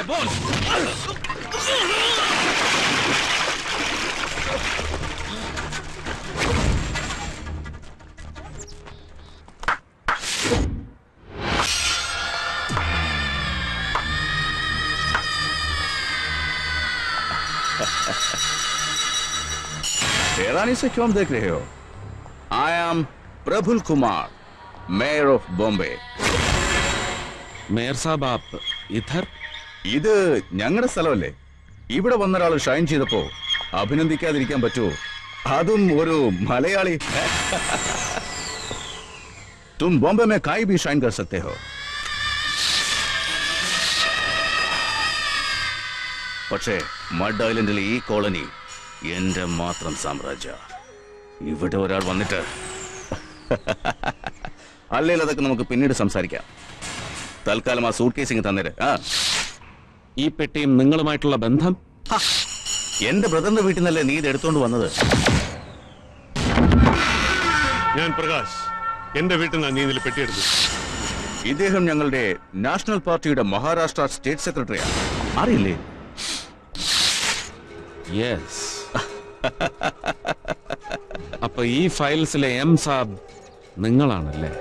बोल हैरानी से क्यों देख रहे हो I am Praful Kumar mayor of Bombay mayor साहब आप इधर ഇത് ഞങ്ങളുടെ സ്ഥലമല്ലേ ഇവിടെ വന്നൊരാൾ ഷൈൻ ചെയ്തപ്പോ അഭിനന്ദിക്കാതിരിക്കാൻ പറ്റുമോ അതും ഒരു മലയാളി തും ബോംബെ में काई भी शाइन कर सकते हो പക്ഷേ മഡ് ഐലൻഡിലെ ഈ കോളനി എന്റെ മാത്രം സാമ്രാജ്യ ഇവിടെ ഒരാൾ വന്നിട്ട് അല്ലെങ്കിൽ അതൊക്കെ നമുക്ക് പിന്നീട് സംസാരിക്കാം തൽക്കാലം ആ സൂട്ട് കേസിങ് തന്നേര് ആ ഈ പെട്ടിയും നിങ്ങളുമായിട്ടുള്ള ബന്ധം എന്റെ ബ്രദറിന്റെ വീട്ടിൽ നിന്നല്ലേ നീ ഇത് എടുത്തോണ്ട് വന്നത് ഞാൻ പ്രകാശ് എന്റെ വീട്ടിൽ നിന്നാണ് നീ ഇതിൽ പെട്ടിയെടുത്തു ഇദ്ദേഹം ഞങ്ങളുടെ നാഷണൽ പാർട്ടിയുടെ മഹാരാഷ്ട്ര സ്റ്റേറ്റ് സെക്രട്ടറിയാണ് അറിയില്ലേ യെസ് അപ്പൊ ഈ ഫയൽസിലെ എം സാബ് നിങ്ങളാണല്ലേ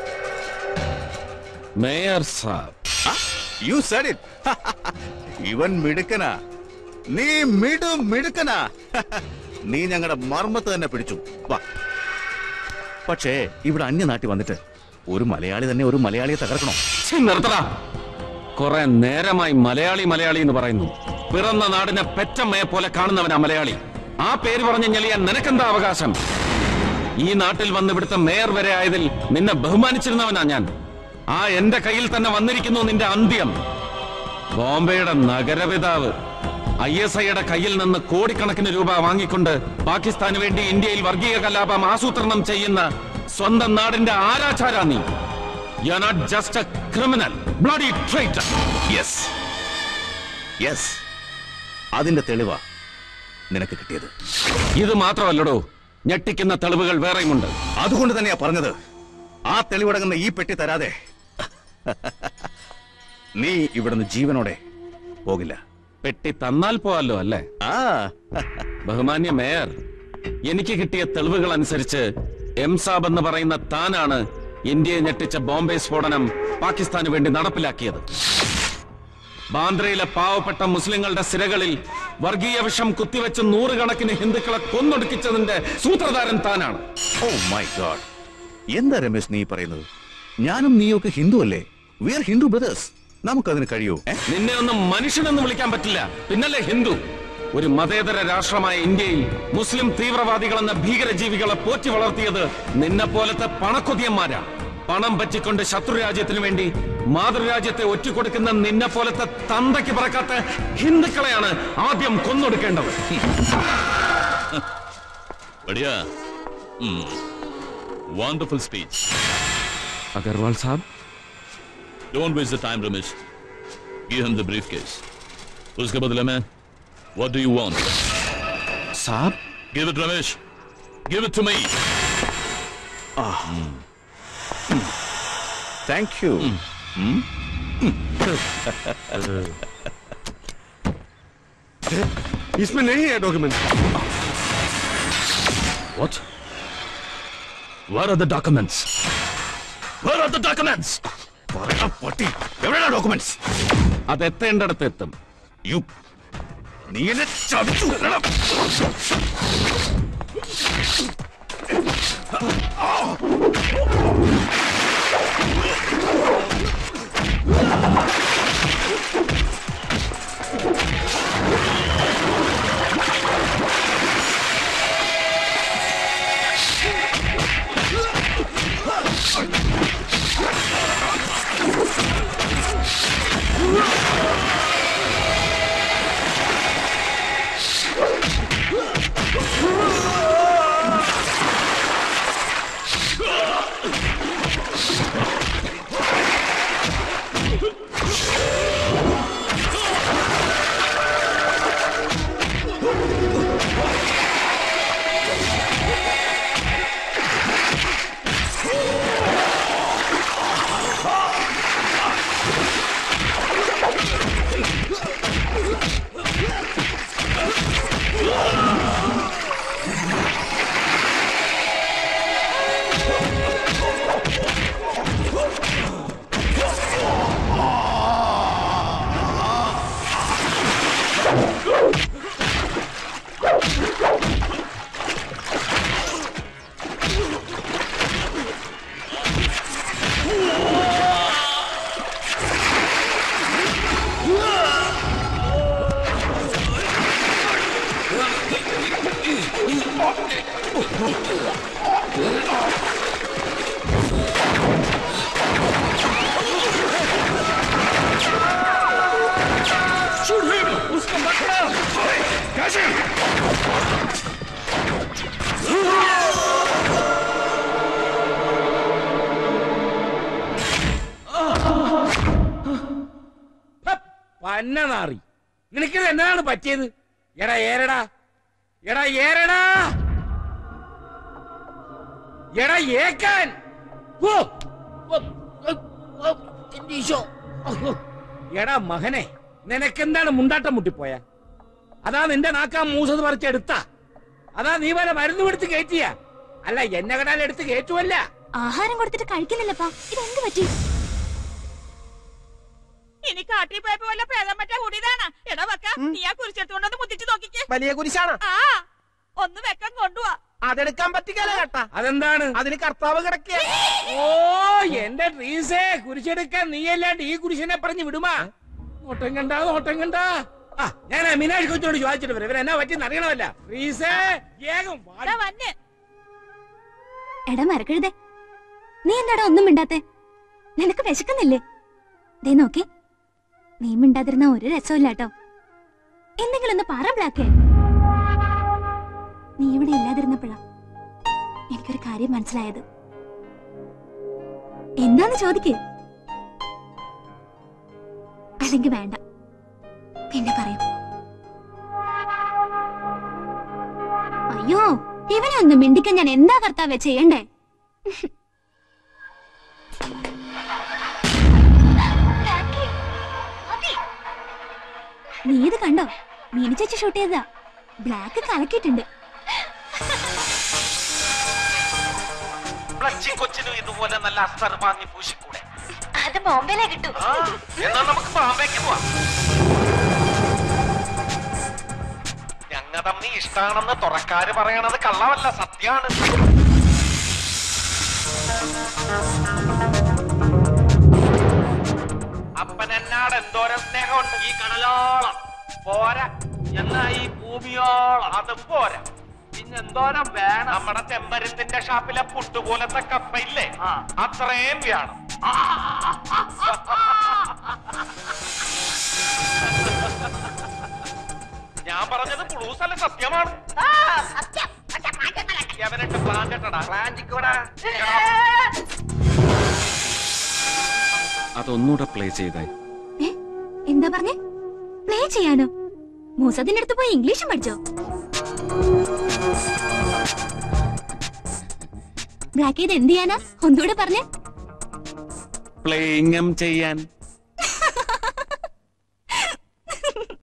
മേയർ സാബ് യു said it ഇവൻ മിടുക്കനാ നീ മിടു മിടുക്കനാ നീ ഞങ്ങളുടെ മർമ്മത്ത് തന്നെ പിടിച്ചു വാ പക്ഷേ ഇവിടെ അന്യനാട്ടി വന്നിട്ട് ഒരു മലയാളി തന്നെ ഒരു മലയാളിയെ തകർക്കണോ ഛി, നിർത്തടാ കുറെ നേരമായി മലയാളി മലയാളി എന്ന് പറയുന്നു പിറന്ന നാടിനെ പെറ്റമ്മയെ പോലെ കാണുന്നവനാ മലയാളി ആ പേര് പറഞ്ഞ് ഞെളിയാൻ നിനക്കെന്താ അവകാശം ഈ നാട്ടിൽ വന്ന് ഇവിടുത്തെ മേയർ വരെ ആയതിൽ നിന്നെ ബഹുമാനിച്ചിരുന്നവനാ ഞാൻ ആ എന്റെ കയ്യിൽ തന്നെ വന്നിരിക്കുന്നു നിന്റെ അന്ത്യം ബോംബെയുടെ നഗരപിതാവ് ഐ എസ് ഐയുടെ കയ്യിൽ നിന്ന് കോടിക്കണക്കിന് രൂപ വാങ്ങിക്കൊണ്ട് പാകിസ്ഥാന് വേണ്ടി ഇന്ത്യയിൽ വർഗീയ കലാപം ആസൂത്രണം ചെയ്യുന്ന സ്വന്തം നാടിന്റെ ആരാചാരാ നീ you are not just a criminal bloody traitor yes yes അതിന്റെ തെളിവാ നിനക്ക് കിട്ടിയത് ഇത് മാത്രമല്ലടോ ഞെട്ടിക്കുന്ന തെളിവുകൾ വേറെയുമുണ്ട് അതുകൊണ്ട് തന്നെയാ പറഞ്ഞത് ആ തെളിവടങ്ങുന്ന ഈ പെട്ടി തരാതെ നീ ഇവിടുന്ന് ജീവനോടെ പോകില്ല പെട്ടി തന്നാൽ പോവല്ലോ അല്ലേ ആ ബഹുമാന്യ മേയർ എനിക്ക് കിട്ടിയ തെളിവുകൾ അനുസരിച്ച് എം സാബ് എന്ന് പറയുന്ന താനാണ് ഇന്ത്യയെ ഞെട്ടിച്ച ബോംബെ സ്ഫോടനം പാകിസ്ഥാന് വേണ്ടി നടപ്പിലാക്കിയത് ബാന്ദ്രയിലെ പാവപ്പെട്ട മുസ്ലിങ്ങളുടെ സിരകളിൽ വർഗീയ വിഷം കുത്തിവെച്ച് നൂറുകണക്കിന് ഹിന്ദുക്കളെ കൊന്നൊടുക്കിച്ചതിന്റെ സൂത്രധാരൻ താനാണ് ഓ മൈ ഗോഡ് എന്താ രമേശ് നീ പറയുന്നത് ഞാനും നീയൊക്കെ ഹിന്ദു അല്ലേ വി ആർ ഹിന്ദു ബ്രദേഴ്സ് നമുക്കതിന് കഴിയൂ ഏ? നിന്നെ ഒന്നും മനുഷ്യനെന്ന് വിളിക്കാൻ പറ്റില്ല പിന്നല്ലേ ഹിന്ദു ഒരു മതേതര രാഷ്ട്രമായ ഇന്ത്യയിൽ മുസ്ലിം തീവ്രവാദികളെന്ന ഭീകരജീവികളെ പോറ്റി വളർത്തിയത് നിന്നെ പോലത്തെ പണക്കൊതിയന്മാരാ പണം പറ്റിക്കൊണ്ട് ശത്രുരാജ്യത്തിന് വേണ്ടി മാതൃരാജ്യത്തെ ഒറ്റുകൊടുക്കുന്ന നിന്നെ പോലത്തെ തന്തയ്ക്ക് പറക്കാത്ത ഹിന്ദുക്കളെയാണ് ആദ്യം കൊന്നൊടുക്കേണ്ടത് बढ़िया वंडरफुल स्पीच അഗർവാൾ സാബ് don't waste the time Ramesh give him the briefcase उसके बदले में व्हाट डू यू वांट സാബ് give it Ramesh give it to me thank you इसमें नहीं है document what Where are the documents? Where are the documents? പറയടാ പട്ടി എവിടെയാ ഡോക്യുമെന്റ്സ് അതെത്തേണ്ടടുത്ത് എത്തും യു നീ എന്നെ ചതിച്ചു എടാ. പന്ന നാറി നിനക്കിത് എന്താണ് പറ്റിയത് എടാ ഏരടാ എടാ ഏരടാ എടാ ഏക്കാൻ ഓ ഓ, ഓ, ഓ, എന്റെ ഈശോ. ഓ, എടാ മകനെ നിനക്കെന്താണ് മുണ്ടാട്ടം മുട്ടിപ്പോയ അതാ നിന്റെ നാക്കാൻ മൂസത് പറിച്ചെടുത്ത അതാ നീ വല്ല മരുന്ന് കൊടുത്ത് കയറ്റിയ അല്ല എന്നെ കടാലെടുത്ത് കയറ്റുമല്ല ആഹാരം കൊടുത്തിട്ട് കഴിക്കുന്നില്ലപ്പാ ഇതെന്ത് പറ്റി ഇനി കാട്ടിൽ പോയപ്പോ വല്ല പ്രേതം പറ്റാ കൂടിയതാണ് എടാ വെക്ക നീ ആ കുരിശെടുത്തുകൊണ്ടൊന്ന് മുത്തിച്ച് നോക്കിക്കേ വലിയ കുരിശാണ് ആ ഒന്ന് വെക്കം കൊണ്ടുപോവാ അതെടുക്കാൻ പറ്റിക്കല കേട്ടാ അതെന്താണ് അതിന് കർത്താവ് കിടക്കുക ഓ എന്റെ ട്രീസേ കുരിശെടുക്കാൻ നീയല്ലാണ്ട് ഈ കുരിശിനെ പറഞ്ഞു വിടുമാ നോട്ടം കണ്ടാ നോട്ടം കണ്ടാ ആ ഞാൻ മീനാക്ഷി കൊച്ചിനോട് ചോദിച്ചിട്ട് വരാം ഇവരെന്നാ പറ്റി അറിയണമല്ല ട്രീസേ വേഗം വാടി. എടാ വന്നെ എടാ മറക്കഴുതേ നീ എന്താടാ ഒന്നും മിണ്ടാത്തെ നിനക്ക് വിശക്കുന്നില്ലേ ദേ നോക്കി നീ മിണ്ടാതിരുന്ന ഒരു രസമില്ല കേട്ടോ എന്തെങ്കിലും ഒന്ന് പറ ബ്ലാക്കേ നീ ഇവിടെ ഇല്ലാതിരുന്നപ്പോഴാ എനിക്കൊരു കാര്യം മനസ്സിലായത് എന്താന്ന് ചോദിക്കേ അല്ലെങ്കിൽ വേണ്ട പിന്നെ പറയും അയ്യോ ഇവനെ ഒന്ന് മിണ്ടിക്കാൻ ഞാൻ എന്താ കർത്താവേ ചെയ്യണ്ടേ നീ ഇത് കണ്ടോ മീനി ചേച്ചി ഷൂട്ട് ചെയ്തതാ ബ്ലാക്ക് കലക്കിയിട്ടുണ്ട് കൊച്ചിനും ഇതുപോലെ നല്ല അസ്തർ വാങ്ങി പൂശിക്കൂടെ അത് ബോംബെയിലേ കിട്ടൂ എന്നാ നമുക്ക് ബാമ്പേക്ക് പോവാം ഞങ്ങ തമ്മി ഇഷ്ടാണെന്ന് തുറക്കാര് പറയണത് കള്ളമല്ല സത്യാണ് അപ്പനെന്നാട് എന്തോരം സ്നേഹമുണ്ട് ഈ കടലോളം പോരാ എന്നാ ഈ ഭൂമിയോളം അത് പോരാ പിന്നെ എന്തോരം വേണം നമ്മുടെ ചെമ്പരത്തിന്റെ ഷാപ്പിലെ പുട്ടുപോലത്തെ കപ്പയില്ലേ അത്രയും വേണം ഞാൻ പറഞ്ഞത് പുളൂസ് അല്ല സത്യമാണ് അവനിട്ട് പ്ലാൻ കെട്ടടാ പ്ലാൻ അതൊന്നുകൂടെ പ്ലേ ചെയ്തേ ഏ എന്താ പറഞ്ഞേ പ്ലേ ചെയ്യാനോ മൂസത്തിന്റെ അടുത്ത് പോയി ഇംഗ്ലീഷും പഠിച്ചോ ബ്ലാക്ക് ചെയ്ത് എന്ത് ചെയ്യാനാ ഒന്നുകൂടെ പറഞ്ഞേ പ്ലേയിങ്ങും ചെയ്യാൻ